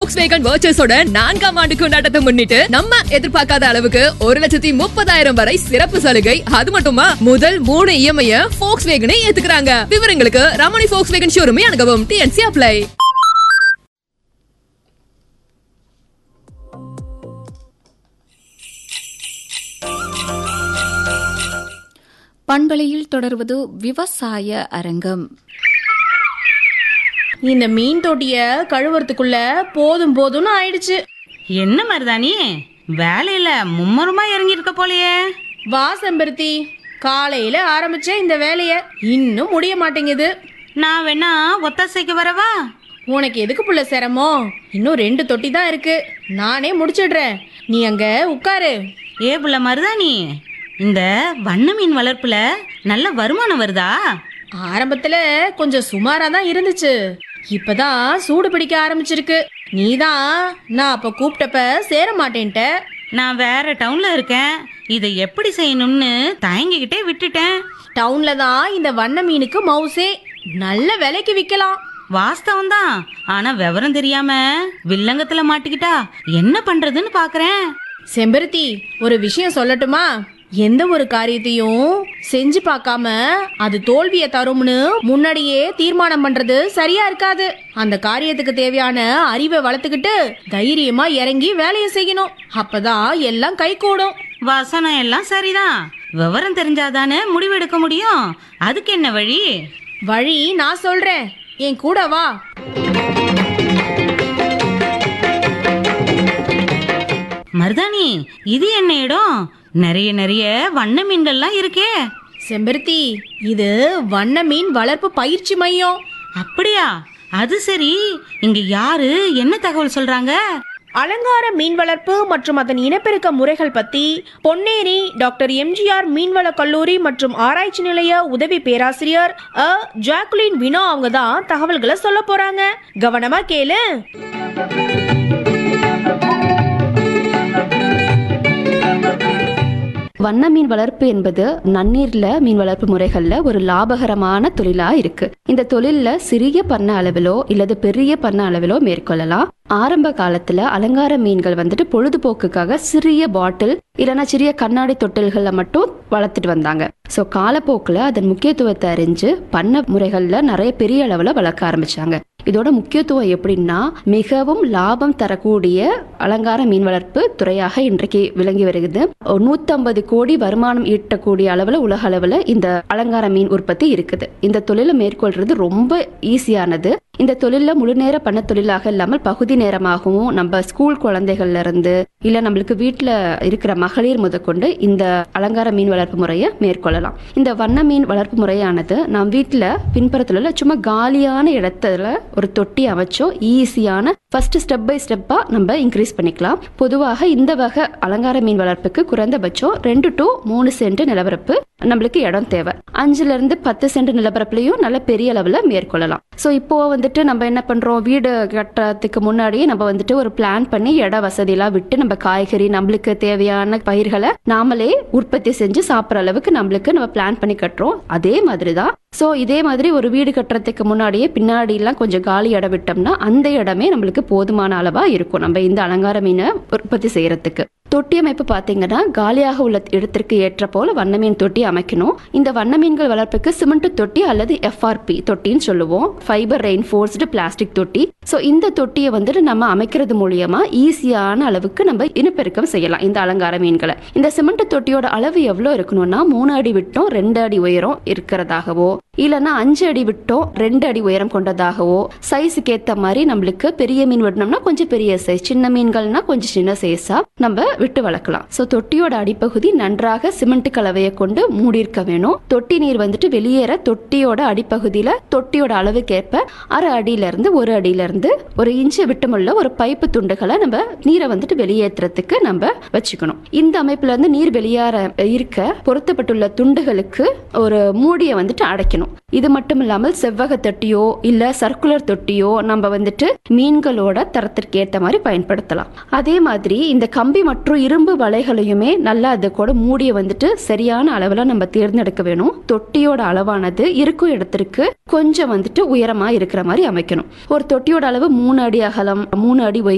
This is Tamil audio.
ஃபோக்ஸ் வேகன் வர்ச்சஸோட நான்காம் ஆண்டு கொண்டாட்டத்தை முன்னிட்டு நம்ம எதிர்பார்க்காத அளவுக்கு ஒரு லட்சத்தி முப்பதாயிரம் வரை சிறப்பு சலுகை அது மட்டுமா முதல் மூணு இஎம்ஐ ஃபோக்ஸ் வேகனை ஏத்துக்கிறாங்க விவரங்களுக்கு ரமணி ஃபோக்ஸ் வேகன் ஷோரூமே அணுகவும் டிஎன்சி அப்ளை பண்பலையில் தொடர்வது விவசாய அரங்கம் இந்த மீன் தொட்டிய கழுவுறதுக்குள்ள போதும் போதும்னு ஆயிடுச்சு என்ன மருதாணி வேலையில மும்மரமா இறங்கியிருக்க போலயே வா செம்பருத்தி காலையில ஆரம்பிச்ச இந்த வேலைய இன்னும் முடிய மாட்டேங்குது நான் வேணா ஒத்தாசைக்கு வரவா உனக்கு எதுக்கு புள்ள சிரமம் இன்னும் ரெண்டு தொட்டி தான் இருக்கு நானே முடிச்சிடுறேன் நீ அங்க உட்காரு ஏ புள்ள மருதாணி இந்த வண்ண மீன் வளர்ப்புல நல்ல வருமானம் வருதா ஆரம்பத்துல கொஞ்சம் சுமாரா தான் இருந்துச்சு இப்பதான் சூடு பிடிக்க ஆரம்பிச்சிருக்கு நீதான் நான் அப்ப கூப்பிட்டப்ப சேர மாட்டேன்ட்ட நான் வேற டவுன்ல இருக்கேன் இதை எப்படி செய்யணும்னு தயங்கிக்கிட்டே விட்டுட்டேன் டவுன்ல தான் இந்த வண்ண மீனுக்கு மவுசே நல்ல விலைக்கு விக்கலாம் வாஸ்தவம் தான் ஆனா விவரம் தெரியாம வில்லங்கத்துல மாட்டிக்கிட்டா என்ன பண்றதுன்னு பாக்குறேன் செம்பருத்தி ஒரு விஷயம் சொல்லட்டுமா எந்த ஒரு காரியத்தையும் செஞ்சு பார்க்காம அது தோல்வியை தரும்னு முன்னாடியே தீர்மானம் பண்றது சரியா இருக்காது அந்த காரியத்துக்கு தேவையான அறிவை வளர்த்துக்கிட்டு தைரியமா இறங்கி வேலையை செய்யணும் அப்பதான் எல்லாம் கை கூடும் வசனம் எல்லாம் சரிதான் விவரம் தெரிஞ்சாதானே முடிவெடுக்க முடியும் அதுக்கு என்ன வழி வழி நான் சொல்றேன் என் கூட வா மருதாணி இது என்ன இடம் நிறைய நிறைய வண்ண மீன்கள்லாம் இருக்கே செம்பருத்தி இது வண்ண மீன் வளர்ப்பு பயிற்சி மையம் அப்படியா அது சரி இங்க யாரு என்ன தகவல் சொல்றாங்க அலங்கார மீன் வளர்ப்பு மற்றும் அதன் இனப்பெருக்க முறைகள் பத்தி பொன்னேரி டாக்டர் எம்ஜிஆர் மீன்வள கல்லூரி மற்றும் ஆராய்ச்சி நிலைய உதவி பேராசிரியர் அ ஜாக்குலின் வினோ அவங்க தான் தகவல்களை சொல்ல போறாங்க கவனமா கேளு வண்ண மீன் வளர்ப்பு என்பது நன்னீர்ல மீன் வளர்ப்பு முறைகள்ல ஒரு லாபகரமான தொழிலா இருக்கு இந்த தொழில்ல சிறிய பண்ண அளவிலோ இல்லது பெரிய பண்ண அளவிலோ மேற்கொள்ளலாம் ஆரம்ப காலத்துல அலங்கார மீன்கள் வந்துட்டு பொழுதுபோக்குக்காக சிறிய பாட்டில் இல்லைன்னா சிறிய கண்ணாடி தொட்டில்கள்ல மட்டும் வளர்த்துட்டு வந்தாங்க ஸோ காலப்போக்கில் அதன் முக்கியத்துவத்தை அறிஞ்சு பண்ண முறைகள்ல நிறைய பெரிய அளவில் வளர்க்க ஆரம்பிச்சாங்க இதோட முக்கியத்துவம் எப்படின்னா மிகவும் லாபம் தரக்கூடிய அலங்கார மீன் வளர்ப்பு துறையாக இன்றைக்கு விளங்கி வருகிறது நூத்தம்பது கோடி வருமானம் ஈட்டக்கூடிய அளவில் உலக அளவில் இந்த அலங்கார மீன் உற்பத்தி இருக்குது இந்த தொழிலை மேற்கொள்றது ரொம்ப ஈஸியானது இந்த தொழில முழு நேர பண்ண தொழிலாக இல்லாமல் பகுதி நேரமாகவும் நம்ம ஸ்கூல் குழந்தைகள்ல இருந்து இல்ல நம்மளுக்கு வீட்டுல இருக்கிற மகளிர் முதற்கொண்டு இந்த அலங்கார மீன் வளர்ப்பு முறையை மேற்கொள்ளலாம் இந்த வண்ண மீன் வளர்ப்பு முறையானது நாம் வீட்டுல பின்புறத்துல உள்ள சும்மா காலியான இடத்துல ஒரு தொட்டி அமைச்சோ ஈஸியான ஃபர்ஸ்ட் ஸ்டெப் பை ஸ்டெப்பா நம்ம இன்க்ரீஸ் பண்ணிக்கலாம் பொதுவாக இந்த வகை அலங்கார மீன் வளர்ப்புக்கு குறைந்தபட்சம் ரெண்டு டு மூணு சென்ட் நிலவரப்பு நம்மளுக்கு இடம் தேவை அஞ்சுல இருந்து பத்து சென்ட் நிலப்பரப்புலையும் நல்ல பெரிய அளவுல மேற்கொள்ளலாம் ஸோ இப்போ வந்துட்டு நம்ம என்ன பண்றோம் வீடு கட்டுறதுக்கு முன்னாடியே நம்ம வந்துட்டு ஒரு பிளான் பண்ணி இட வசதியெல்லாம் விட்டு நம்ம காய்கறி நம்மளுக்கு தேவையான பயிர்களை நாமளே உற்பத்தி செஞ்சு சாப்பிட்ற அளவுக்கு நம்மளுக்கு நம்ம பிளான் பண்ணி கட்டுறோம் அதே மாதிரி தான் ஸோ இதே மாதிரி ஒரு வீடு கட்டுறதுக்கு முன்னாடியே பின்னாடி எல்லாம் கொஞ்சம் காலி இடம் விட்டோம்னா அந்த இடமே நம்மளுக்கு போதுமான அளவா இருக்கும் நம்ம இந்த அலங்கார மீனை உற்பத்தி செய்யறதுக்கு தொட்டி அமைப்பு பார்த்தீங்கன்னா காலியாக உள்ள இடத்திற்கு ஏற்ற போல வண்ண மீன் தொட்டி அமைக்கணும் இந்த வண்ண மீன்கள் வளர்ப்புக்கு சிமெண்ட் தொட்டி அல்லது எஃப்ஆர்பி தொட்டின்னு சொல்லுவோம் ஃபைபர் ரெயின்ஃபோர்ஸ்டு பிளாஸ்டிக் தொட்டி ஸோ இந்த தொட்டியை வந்துட்டு நம்ம அமைக்கிறது மூலியமா ஈஸியான அளவுக்கு நம்ம இனப்பெருக்கம் செய்யலாம் இந்த அலங்கார மீன்களை இந்த சிமெண்ட் தொட்டியோட அளவு எவ்வளோ இருக்கணும்னா மூணு அடி விட்டம் ரெண்டு அடி உயரம் இருக்கிறதாகவோ இல்லைன்னா அஞ்சு அடி விட்டம் ரெண்டு அடி உயரம் கொண்டதாகவோ சைஸுக்கு ஏற்ற மாதிரி நம்மளுக்கு பெரிய மீன் விடணும்னா கொஞ்சம் பெரிய சைஸ் சின்ன மீன்கள்னா கொஞ்சம் சின்ன சைஸா நம்ம விட்டு வளர்க்கலாம் ஸோ தொட்டியோட அடிப்பகுதி நன்றாக சிமெண்ட் கலவையை கொண்டு மூடியிருக்க வேணும் தொட்டி நீர் வந்துட்டு வெளியேற தொட்டியோட அடிப்பகுதியில தொட்டியோட அளவுக்கேற்ப அரை அடியில இருந்து ஒரு அடியில இருந்து ஒரு இன்ச்சு விட்டமுள்ள ஒரு பைப்பு துண்டுகளை நம்ம நீரை வந்துட்டு வெளியேற்றுறதுக்கு நம்ம வச்சுக்கணும் இந்த அமைப்புல இருந்து நீர் வெளியேற இருக்க பொருத்தப்பட்டுள்ள துண்டுகளுக்கு ஒரு மூடியை வந்துட்டு அடைக்கணும் இது மட்டும் இல்லாமல் செவ்வக தொட்டியோ இல்ல சர்க்குலர் தொட்டியோ நம்ம வந்துட்டு மீன்களோட தரத்திற்கு ஏற்ற மாதிரி பயன்படுத்தலாம் அதே மாதிரி இந்த கம்பி மற்றும் இரும்பு வலைகளையுமே நல்லா அது கூட மூடிய வந்துட்டு சரியான அளவுல நம்ம தேர்ந்தெடுக்க வேணும் தொட்டியோட அளவானது இருக்கும் இடத்திற்கு கொஞ்சம் வந்துட்டு உயரமா இருக்கிற மாதிரி அமைக்கணும் ஒரு தொட்டியோட அளவு மூணு அடி அகலம் மூணு அடி உயரம்